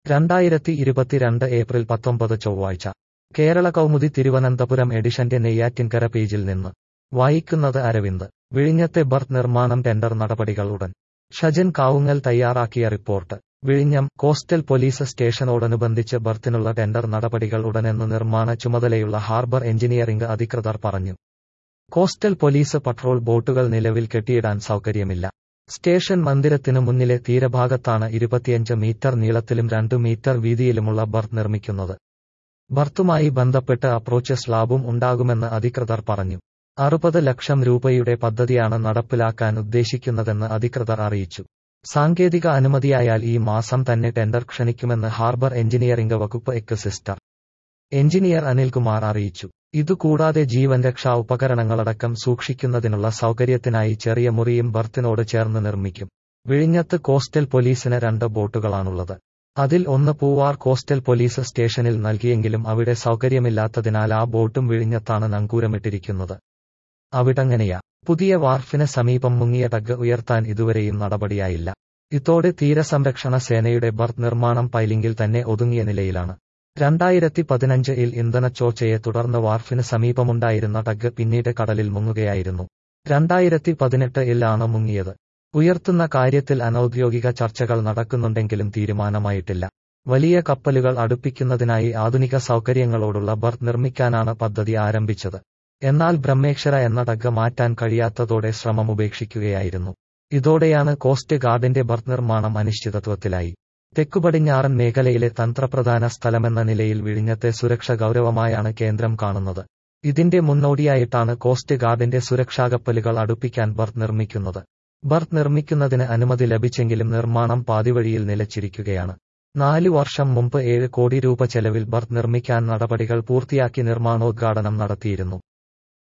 രണ്ടായിരത്തി ഇരുപത്തിരണ്ട് ഏപ്രിൽ പത്തൊമ്പത് ചൊവ്വാഴ്ച കേരള കൗമുദി തിരുവനന്തപുരം എഡിഷന്റെ നെയ്യാറ്റിൻകര പേജിൽ നിന്ന് വായിക്കുന്നത് അരവിന്ദ് വിഴിഞ്ഞത്തെ ബർത്ത് നിർമ്മാണം ടെൻഡർ നടപടികൾ ഉടൻ ഷജൻ കാവുങ്ങൽ തയ്യാറാക്കിയ റിപ്പോർട്ട് വിഴിഞ്ഞം കോസ്റ്റൽ പോലീസ് സ്റ്റേഷനോടനുബന്ധിച്ച് ബർത്തിനുള്ള ടെൻഡർ നടപടികൾ ഉടനെന്ന് നിർമ്മാണ ചുമതലയുള്ള ഹാർബർ എഞ്ചിനീയറിംഗ് അധികൃതർ പറഞ്ഞു കോസ്റ്റൽ പോലീസ് പട്രോൾ ബോട്ടുകൾ നിലവിൽ കെട്ടിയിടാൻ സൗകര്യമില്ല സ്റ്റേഷൻ മന്ദിരത്തിനു മുന്നിലെ തീരഭാഗത്താണ് ഇരുപത്തിയഞ്ച് മീറ്റർ നീളത്തിലും രണ്ടു മീറ്റർ വീതിയിലുമുള്ള ബർത്ത് നിർമ്മിക്കുന്നത് ബർത്തുമായി ബന്ധപ്പെട്ട് അപ്രോച്ച് സ്ലാബും ഉണ്ടാകുമെന്ന് അധികൃതർ പറഞ്ഞു അറുപത് ലക്ഷം രൂപയുടെ പദ്ധതിയാണ് നടപ്പിലാക്കാൻ ഉദ്ദേശിക്കുന്നതെന്ന് അധികൃതർ അറിയിച്ചു സാങ്കേതിക അനുമതിയായാൽ ഈ മാസം തന്നെ ടെൻഡർ ക്ഷണിക്കുമെന്ന് ഹാർബർ എഞ്ചിനീയറിംഗ് വകുപ്പ് എക്സിസ്റ്റർ എഞ്ചിനീയർ അനിൽകുമാർ അറിയിച്ചു ഇതുകൂടാതെ ജീവൻ രക്ഷാ ഉപകരണങ്ങളടക്കം സൂക്ഷിക്കുന്നതിനുള്ള സൗകര്യത്തിനായി ചെറിയ മുറിയും ബർത്തിനോട് ചേർന്ന് നിർമ്മിക്കും വിഴിഞ്ഞത്ത് കോസ്റ്റൽ പോലീസിന് രണ്ട് ബോട്ടുകളാണുള്ളത് അതിൽ ഒന്ന് പൂവാർ കോസ്റ്റൽ പോലീസ് സ്റ്റേഷനിൽ നൽകിയെങ്കിലും അവിടെ സൗകര്യമില്ലാത്തതിനാൽ ആ ബോട്ടും വിഴിഞ്ഞത്താണ് നങ്കൂരമിട്ടിരിക്കുന്നത് അവിടങ്ങനെയാ പുതിയ വാർഫിന് സമീപം മുങ്ങിയ ടഗ് ഉയർത്താൻ ഇതുവരെയും നടപടിയായില്ല ഇതോടെ തീരസംരക്ഷണ സേനയുടെ ബർത്ത് നിർമ്മാണം പൈലിംഗിൽ തന്നെ ഒതുങ്ങിയ നിലയിലാണ് രണ്ടായിരത്തി പതിനഞ്ചിൽ ഇന്ധനച്ചോർച്ചയെ തുടർന്ന് വാർഫിന് സമീപമുണ്ടായിരുന്ന ടഗ് പിന്നീട് കടലിൽ മുങ്ങുകയായിരുന്നു രണ്ടായിരത്തി പതിനെട്ടിൽ ആണ് മുങ്ങിയത് ഉയർത്തുന്ന കാര്യത്തിൽ അനൌദ്യോഗിക ചർച്ചകൾ നടക്കുന്നുണ്ടെങ്കിലും തീരുമാനമായിട്ടില്ല വലിയ കപ്പലുകൾ അടുപ്പിക്കുന്നതിനായി ആധുനിക സൗകര്യങ്ങളോടുള്ള ബർത്ത് നിർമ്മിക്കാനാണ് പദ്ധതി ആരംഭിച്ചത് എന്നാൽ ബ്രഹ്മേക്ഷര എന്ന ടഗ് മാറ്റാൻ കഴിയാത്തതോടെ ശ്രമം ഉപേക്ഷിക്കുകയായിരുന്നു ഇതോടെയാണ് കോസ്റ്റ് ഗാർഡിന്റെ ബർത്ത് നിർമ്മാണം അനിശ്ചിതത്വത്തിലായി തെക്കുപടിഞ്ഞാറൻ മേഖലയിലെ തന്ത്രപ്രധാന സ്ഥലമെന്ന നിലയിൽ വിഴിഞ്ഞത്തെ സുരക്ഷ ഗൗരവമായാണ് കേന്ദ്രം കാണുന്നത് ഇതിന്റെ മുന്നോടിയായിട്ടാണ് കോസ്റ്റ് ഗാർഡിന്റെ സുരക്ഷാകപ്പലുകൾ അടുപ്പിക്കാൻ ബർത്ത് നിർമ്മിക്കുന്നത് ബർത്ത് നിർമ്മിക്കുന്നതിന് അനുമതി ലഭിച്ചെങ്കിലും നിർമ്മാണം പാതിവഴിയിൽ നിലച്ചിരിക്കുകയാണ് നാലു വർഷം മുമ്പ് ഏഴ് കോടി രൂപ ചെലവിൽ ബർത്ത് നിർമ്മിക്കാൻ നടപടികൾ പൂർത്തിയാക്കി നിർമ്മാണോദ്ഘാടനം നടത്തിയിരുന്നു